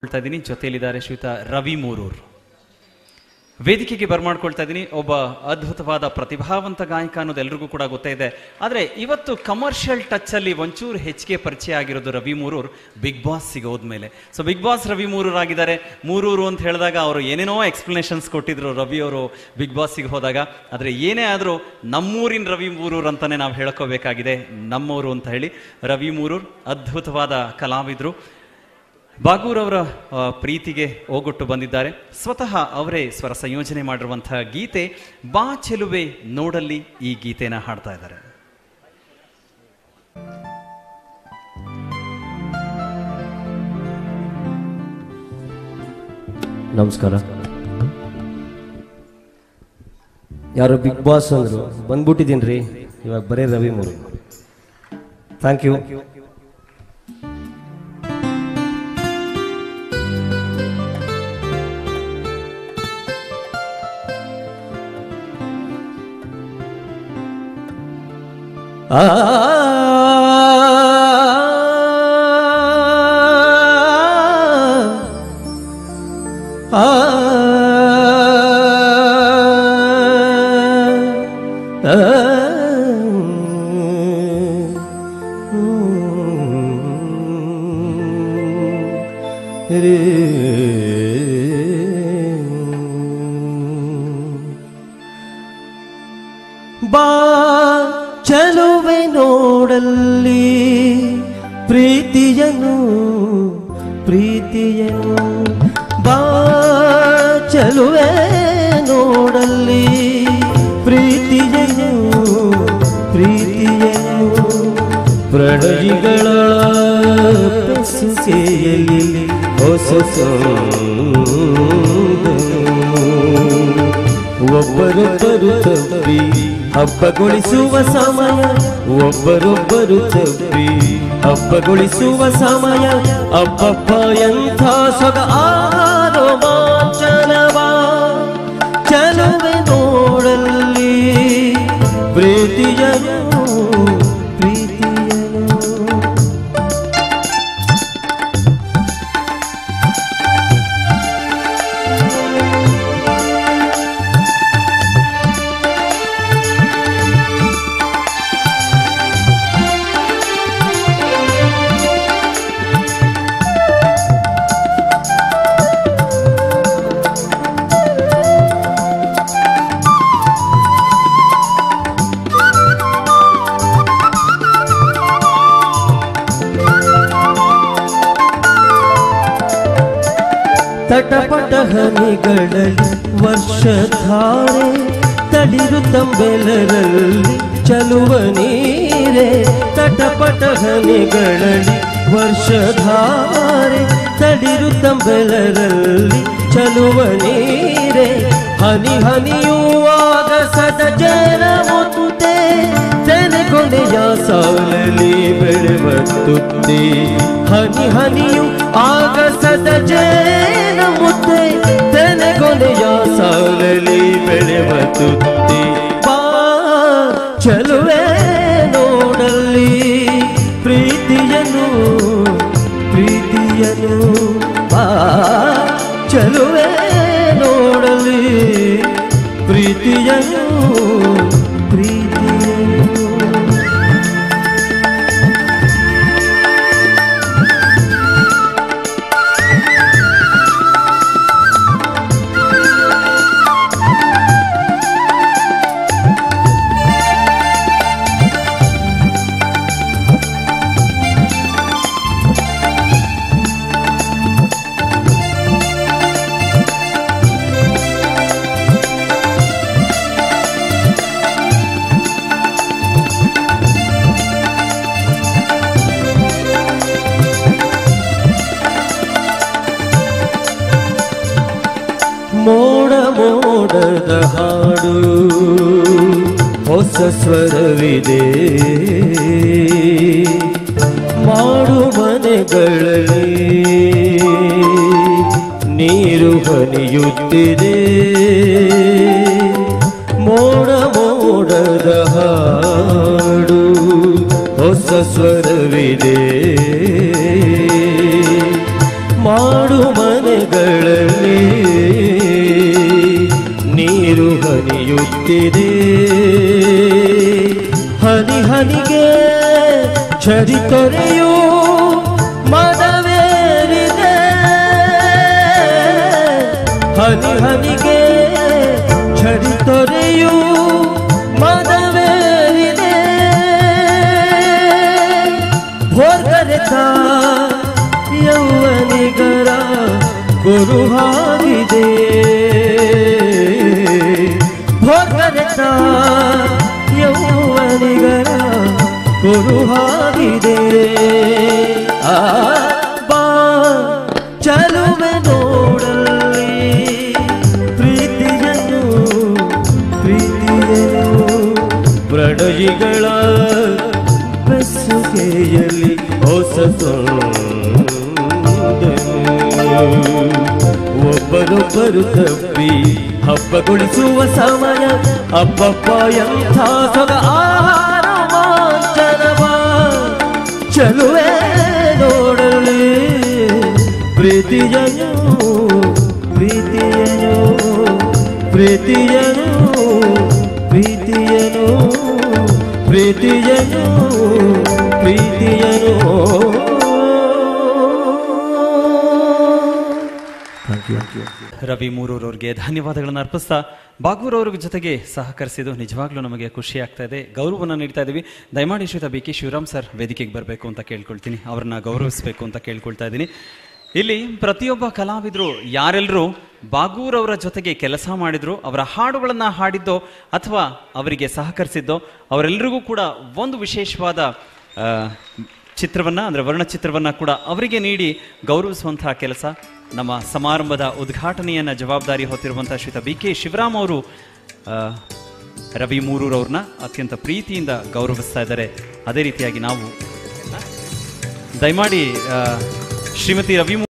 ಹೇಳ್ತಾ ಇದ್ದೀನಿ ಜೊತೆಯಲ್ಲಿದ್ದಾರೆ ಶ್ರೀಯುತ ರವಿ ಮೂರೂರ್ ವೇದಿಕೆಗೆ ಬರ್ಮಾಡ್ಕೊಳ್ತಾ ಇದ್ದೀನಿ ಒಬ್ಬ ಅದ್ಭುತವಾದ ಪ್ರತಿಭಾವಂತ ಗಾಯಕ ಅನ್ನೋದು ಎಲ್ರಿಗೂ ಕೂಡ ಗೊತ್ತೇ ಇದೆ ಆದರೆ ಇವತ್ತು ಕಮರ್ಷಿಯಲ್ ಟಚ್ ಅಲ್ಲಿ ಒಂಚೂರು ಹೆಚ್ಚಿಗೆ ಪರಿಚಯ ಆಗಿರೋದು ರವಿ ಮೂರೂರ್ ಬಿಗ್ ಬಾಸ್ ಸಿಗೋದ್ಮೇಲೆ so big boss Ravi Mooroor ಆಗಿದ್ದಾರೆ ಮೂರೂರು ಅಂತ ಹೇಳಿದಾಗ ಅವರು ಏನೇನೋ ಎಕ್ಸ್ಪ್ಲನೇಷನ್ಸ್ ಕೊಟ್ಟಿದ್ರು ರವಿ ಅವರು ಬಿಗ್ ಬಾಸ್ಸಿಗೆ ಹೋದಾಗ ಆದರೆ ಏನೇ ಆದರೂ ನಮ್ಮೂರಿನ ರವಿ ಮೂರೂರ್ ಅಂತಾನೆ ನಾವು ಹೇಳ್ಕೋಬೇಕಾಗಿದೆ ನಮ್ಮೂರು ಅಂತ ಹೇಳಿ ರವಿ ಮೂರೂರ್ ಅದ್ಭುತವಾದ ಕಲಾವಿದರು ಬಾಗೂರ್ ಅವರ ಆ, ಪ್ರೀತಿಗೆ ಓಗೊಟ್ಟು ಬಂದಿದ್ದಾರೆ ಸ್ವತಃ ಅವರೇ ಸ್ವರ ಸಂಯೋಜನೆ ಮಾಡಿರುವಂತಹ ಗೀತೆ ಬಾ ಚೆಲುವೆ ನೋಡಲ್ಲಿ ಈ ಗೀತೆನ ಹಾಡ್ತಾ ಇದ್ದಾರೆ ನಮಸ್ಕಾರ ಯಾರು ಬಿಗ್ ಬಾಸ್ ಅಂದ್ರು ಬಂದ್ಬಿಟ್ಟಿದ್ದೀನಿ ರೀ ಇವಾಗ ಬರೀ ರವಿ ಮೂರು ಥ್ಯಾಂಕ್ ಯು ಬಾ ಚಲುವೆ ನೋಡಲ್ಲಿ ಪ್ರೀತಿಯನು ಪ್ರೀತಿಯನು ಬಾ ಚಲುವೆ ನೋಡಲ್ಲಿ ಪ್ರೀತಿಯನು ಪ್ರೀತಿಯನು ಪ್ರಣಯಿಗಳ ಬೆಸುಗೆಯಲ್ಲಿ ಹೊಸ ಒಬ್ಬರೊಬ್ಬರು ತಪ್ಪಿ ಹಬ್ಬಗೊಳಿಸುವ ಸಮಯ ಒಬ್ಬರೊಬ್ಬರು ತಪ್ಪಿ ಹಬ್ಬಗೊಳಿಸುವ ಸಮಯ ಅಬ್ಬಬ್ಬ ಎಂಥ ಸೊಗ ರೋಮಾಂಚನವ ಚಲುವೆ ನೋಡಲ್ಲಿ ಪ್ರೀತಿಯನು ಪ್ರೀತಿಯನು ತಟಪಟ ಹನಿಗಳಲ್ಲಿ ವರ್ಷಧಾರೆ ತಳಿರು ತಂಬೆಲರಲ್ಲಿ ಚಲುವ ನೀರೆ ತಟಪಟ ಹನಿಗಳಲ್ಲಿ ವರ್ಷಧಾರೆ ತಳಿರು ತಂಬೆಲರಲ್ಲಿ ಚಲುವ ನೀರೆ ಹನಿ ಹನಿಯುವಾಗ ಸದ ಜನ ಮುತ್ತೆ ತೆನೆಗೊಂಡೆಯ ಸಾಲಲಿ ಬೆಳೆವ ತುತ್ತಿ ಹನಿ ಹನಿಯು ಆಗಸದ ಜೇನ ಮುತ್ತೆ ತೆನೆಗೊಂಡೆಯ ಸಾಲಲಿ ಬೆಳೆವ ತುತ್ತಿ ಬಾ ಚಲುವೆ ನೋಡಲ್ಲಿ ಪ್ರೀತಿಯನು ಪ್ರೀತಿಯನು ಬಾ ಚಲುವೆ ನೋಡಲಿ ಪ್ರೀತಿಯನು ಪ್ರೀತಿಯನು ಮೋಡ ಮೋಡದ ಹಾಡು ಹೊಸ ಸ್ವರವಿದೆ ಮಾಡು ಮನೆಗಳಲ್ಲಿ ನೀರು ಹನಿಯುತ್ತಿದೆ ಮೋಡ ಮೋಡದ ಹಾಡು ಹೊಸ ಸ್ವರವಿದೆ ಮಾಡು ನೂರಾರು ಮನೆಗಳಲ್ಲಿ ನೀರು ಹನಿಯುತ್ತಿದೆ ಹನಿ ಹನಿಗೆ ಝರಿ ತೊರೆಯು ಮದವೇರಿದೆ ಹನಿ ಹನಿಗೆ ಝರಿ ತೊರೆಯು ಮದವೇರಿದೆ ಭೋರ್ಗರೆತ ಯೌವನಿಗರ ಗುರು ಹಾಗಿದೆ ಭೋರ್ಗರೆತ ಯೌವನಿಗರ ಗುರು ಹಾಗಿದೆ ಆ ಬಾ ಚಲುವೆ ನೋಡಲ್ಲಿ ಪ್ರೀತಿಯನ್ನು ಪ್ರೀತಿಯನ್ನು ಪ್ರಣಯಿಗಳ ಬೆಸುಗೆಯಲ್ಲಿ ಹೊಸ ಒಬ್ಬರೊಬ್ಬರು ತಪ್ಪಿ ಹಬ್ಬಗೊಳಿಸುವ ಸಮಯ ಅಬ್ಬಬ್ಬ ಎಂಥ ಸೊಗ ಆಹಾರ ಮಾಂಚನವ ಚಲುವೆ ನೋಡಲಿ ಪ್ರೀತಿಯನು ಪ್ರೀತಿಯನು ಪ್ರೀತಿಯನು ಪ್ರೀತಿಯನು ಪ್ರೀತಿಯನು ಪ್ರೀತಿಯನು ರವಿ ಮೂರೂರವ್ರಿಗೆ ಧನ್ಯವಾದಗಳನ್ನು ಅರ್ಪಿಸ್ತಾ ಬಾಗೂರ್ ಅವ್ರ ಜೊತೆಗೆ ಸಹಕರಿಸಿದ್ದು ನಿಜವಾಗ್ಲೂ ನಮಗೆ ಖುಷಿ ಆಗ್ತಾ ಇದೆ ಗೌರವವನ್ನು ನೀಡ್ತಾ ಇದ್ದೀವಿ ದಯಮಾಡಿ ಶ್ರೀತ ಬಿ ಕೆ ಶಿವರಾಮ್ ಸರ್ ವೇದಿಕೆಗೆ ಬರಬೇಕು ಅಂತ ಕೇಳ್ಕೊಳ್ತೀನಿ ಅವ್ರನ್ನ ಗೌರವಿಸಬೇಕು ಅಂತ ಕೇಳ್ಕೊಳ್ತಾ ಇದ್ದೀನಿ ಇಲ್ಲಿ ಪ್ರತಿಯೊಬ್ಬ ಕಲಾವಿದರು ಯಾರೆಲ್ಲರೂ ಬಾಗೂರ್ ಅವರ ಜೊತೆಗೆ ಕೆಲಸ ಮಾಡಿದ್ರು ಅವರ ಹಾಡುಗಳನ್ನು ಹಾಡಿದ್ದೋ ಅಥವಾ ಅವರಿಗೆ ಸಹಕರಿಸಿದ್ದೋ ಅವರೆಲ್ಲರಿಗೂ ಕೂಡ ಒಂದು ವಿಶೇಷವಾದ ಆ, ಚಿತ್ರವನ್ನ ಅಂದ್ರೆ ವರ್ಣಚಿತ್ರವನ್ನ ಕೂಡ ಅವರಿಗೆ ನೀಡಿ ಗೌರವಿಸುವಂತಹ ಕೆಲಸ ನಮ್ಮ ಸಮಾರಂಭದ ಉದ್ಘಾಟನೆಯನ್ನ ಜವಾಬ್ದಾರಿ ಹೊತ್ತಿರುವಂತಹ ಶ್ರೀತ ಬಿ ಕೆ ಶಿವರಾಮ್ ಅವರು ಆ, ರವಿ ಮೂರೂರವ್ರನ್ನ ಅತ್ಯಂತ ಪ್ರೀತಿಯಿಂದ ಗೌರವಿಸ್ತಾ ಇದ್ದಾರೆ ಅದೇ ರೀತಿಯಾಗಿ ನಾವು ದಯಮಾಡಿ ಆ, ಶ್ರೀಮತಿ ರವಿ